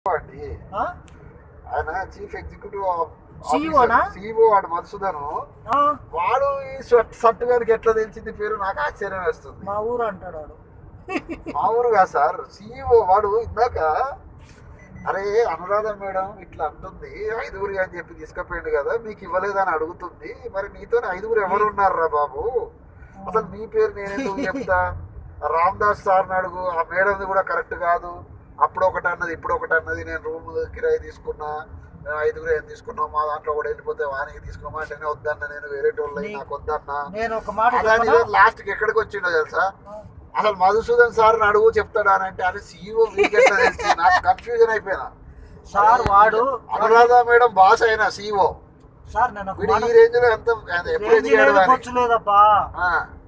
అండి ఆ? ఆయన చీఫ్ ఎగ్జిక్యూటివ్ CEO నా? సిఇఓ వాడు మధుసూదను ఆ, వాడు ఈ సట్ సట్టు గారికి ఎట్లా తెలిసింది పేరు నాకు ఆశ్చర్యం వేస్తుంది మా ఊరు అంటాడు వాడు మా ఊరు కాదు సార్ సిఇఓ వాడు ఇందాక అరే అనురాధ మేడం ఇట్లా అంటుంది ఐదుగురు అని చెప్పి తీసుకుపోయింది కదా మీకు ఇవ్వలేదని అడుగుతుంది మరి నీతో ఐదుగురు ఎవరు ఉన్నారా బాబు అసలు మీ పేరు నేను ఎందుకు చెప్తా రామ్ దాస్ సార్ని అడుగు ఆ మేడంది కూడా కరెక్ట్ కాదు అప్పుడు ఒకటి అన్నది ఇప్పుడు ఒకటి అన్నది నేను రూమ్ కిరాయి తీసుకున్నా మేము ఐదుగురు ఏం తీసుకున్నాం మా దాంట్లో కూడా వెళ్ళిపోతే వానికి తీసుకున్నామా అంటే నేను వద్దన్నా నేను వేరే టోళ్ళు నీ- నాకు వద్దన్నా నేను ఒక మాట అలాంటి చెప్పనా? లాస్ట్కి ఎక్కడికి వచ్చిండో తెలుసా అసలు మధుసూదన్ సార్ అడుగు చెప్తాడా అని అంటే అది సీఈఓ వీకెట్లా తెలిసి నాకు కన్ఫ్యూజన్ అయిపోయినా సార్ వాడు అనురాధ మేడం బాస్ అయినా సీఈఓ సార్ నేను ఒక వీడు మాట ఈ రేంజ్ లో ఎంత ఎప్పుడు రేంజ్ ఎదిగాడు లేదు, అని ఖర్చు లేదబ్బా ఆ,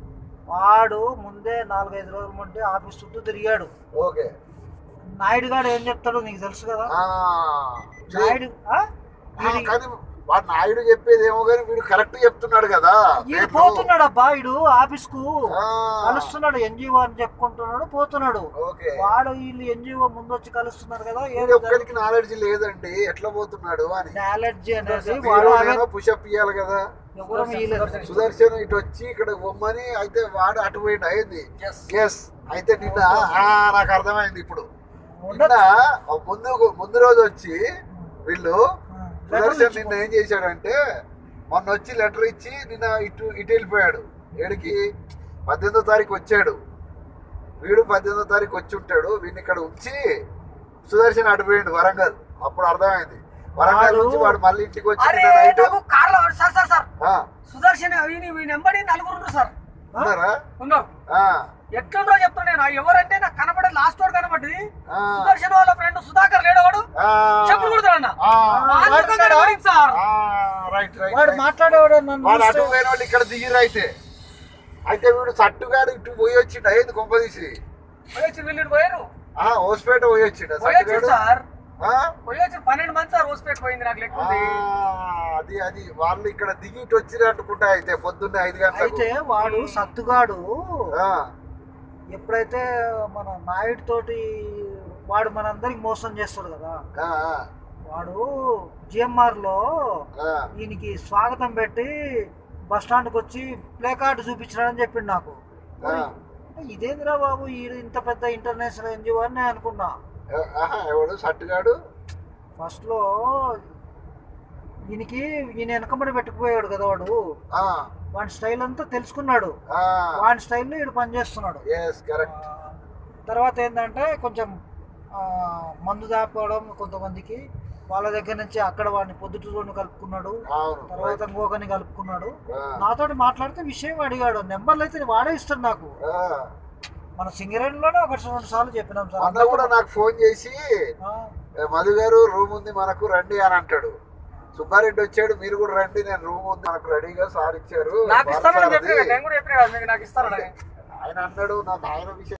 వాడు ముందే నాలుగైదు రోజుల ముందే ఆఫీస్ చుట్టూ తిరిగాడు ఓకే నాయుడు గారు ఏం చెప్తాడో నీకు తెలుసు కదా ఆ, నాయుడు ఆ? ఆ, వీడి- కానీ వాడు నాయుడు చెప్పేది ఏమో కానీ వీడు కరెక్ట్ చెప్తున్నాడు కదా వీడు పేర్లు. పోతున్నాడు అబ్బా వీడు ఆఫీస్ కు ఆ, కలుస్తున్నాడు ఎన్జిఓ అని చెప్పుకుంటున్నాడు పోతున్నాడు ఓకే వాడు వీళ్ళు ఎన్జిఓ ముందు వచ్చి కలుస్తున్నారు కదా వీడు ఒక్కడికి నాలెడ్జ్ లేదండి ఎట్లా పోతున్నాడు అని నాలెడ్జ్ అనేది వాడు ఆమె- పుషప్ ఇయ్యాలి కదా ఎవరూ ఇయ్యలేదు. సుదర్శన్ ఇటు వచ్చి ఇక్కడ బొమ్మని అయితే వాడు అటు పోయిండు అయింది ఎస్ అయితే నిన్న ఆ, నాకు అర్థమైంది ఇప్పుడు నిన్న ముందు ముందు రోజు వచ్చి వీళ్ళు సుదర్శన్ నిన్న ఏం చేశాడంటే మొన్న వచ్చి లెటర్ ఇచ్చి నిన్న ఇటు ఇటు వెళ్ళిపోయాడు ఏడికి పద్దెనిమిదో తారీఖు వచ్చాడు వీడు పద్దెనిమిదో తారీఖు వచ్చి ఉంటాడు వీడిని ఇక్కడ ఉంచి సుదర్శన్ అటు పోయిండు వరంగల్ అప్పుడు అర్థమైంది వరంగల్ వాడు- నుంచి వాడు మళ్ళీ ఇంటికి వచ్చి అరే నిన్న నైట్ నాకు కార్లో సార్ సార్ సార్ ఆ, సుదర్శన్ వీని వీని వెంబడి నలుగురు ఉన్నారు సార్ ఉన్నారా ఉన్నారు ఆ, ఎట్లుందో చెప్తున్నా నేను ఎవరంటే నాకు కనబడే లాస్ట్ వాడు కనబడి ఆ, సుదర్శన్ వాళ్ళ ఫ్రెండ్ సుధాకర్ లేడవాడు ఆ, చెప్పులు కుడతాడన్న ఆ, అందుకని కనబడింది సార్ ఆ, రైట్ రైట్ వాడు రైట్. మాట్లాడేవాడు నన్ను వాడు అటు చూస్తే- పోయిన వాళ్ళు ఇక్కడ దిగిరు అయితే అయితే వీడు సట్టుగాడు ఇటు పోయి వచ్చిండు అయ్యింది కొంపదీసి పోయొచ్చి వీళ్ళు పోయారు ఆ హోస్పేట పోయి వచ్చిండు పోయొచ్చు సట్టుగాడు సార్ ఆ? పోయొచ్చు పన్నెండు మంది సార్ హోస్పేట్ పోయింది నాకు లెక్క ఆ, ఉంది అది అది వాళ్ళు ఇక్కడ దిగి ఇటు వచ్చిరు అనుకుంటా అయితే పొద్దున్నే ఐదు గంటలకు అయితే వాడు సత్తుగాడు ఆ, ఎప్పుడైతే మన నాయుడు తోటి వాడు మనందరికి మోసం చేస్తాడు కదా ఆ, ఆ, వాడు జిఎంఆర్ లో ఆ, ఈయనకి స్వాగతం పెట్టి బస్ స్టాండ్కి వచ్చి ప్లే కార్డు చూపించాడని చెప్పిండు నాకు ఆ. ఇదేందిరా బాబు ఈడు ఇంత పెద్ద ఇంటర్నేషనల్ ఎన్జిఓ అని నేను అనుకున్నా ఆహా, ఎవడు సట్టుగాడు ఫస్ట్ లో ఈయనకి ఈయన వెనకబడి పెట్టుకుపోయాడు కదా వాడు ఆ, వాడి స్టైల్ అంతా తెలుసుకున్నాడు ఆ, వాడి స్టైల్లో ఈడు పనిచేస్తున్నాడు ఎస్ కరెక్ట్ ఆ, తర్వాత ఏంటంటే కొంచెం ఆ, మందు దాపోవడం కొంతమందికి వాళ్ళ దగ్గర నుంచి అక్కడ వాడిని పొద్దుటూరుని కలుపుకున్నాడు అవును తర్వాత ఇంకొకరిని కలుపుకున్నాడు ఆ, నాతోటి మాట్లాడితే విషయం అడిగాడు నెంబర్లు అయితే వాడే ఇస్తాడు నాకు ఆ. మన సింగరేణిలోనే ఒకటి రెండు సార్లు చెప్పినాం సార్ అన్న కూడా నాకు ఫోన్ చేసి ఆ, "ఏ, మధు గారు రూమ్ ఉంది మనకు రండి అని అంటాడు సుబ్బారెడ్డి వచ్చాడు మీరు కూడా రండి నేను రూమ్ ఉంది మనకు రెడీగా సార్ ఇచ్చారు నాకు ఇస్తానని భారత్ చెప్పిన సారథి." నేను కూడా చెప్పిన కదా మీకు నాకు ఇస్తానని ఆయన అన్నాడు నాకు ఆయన విషయం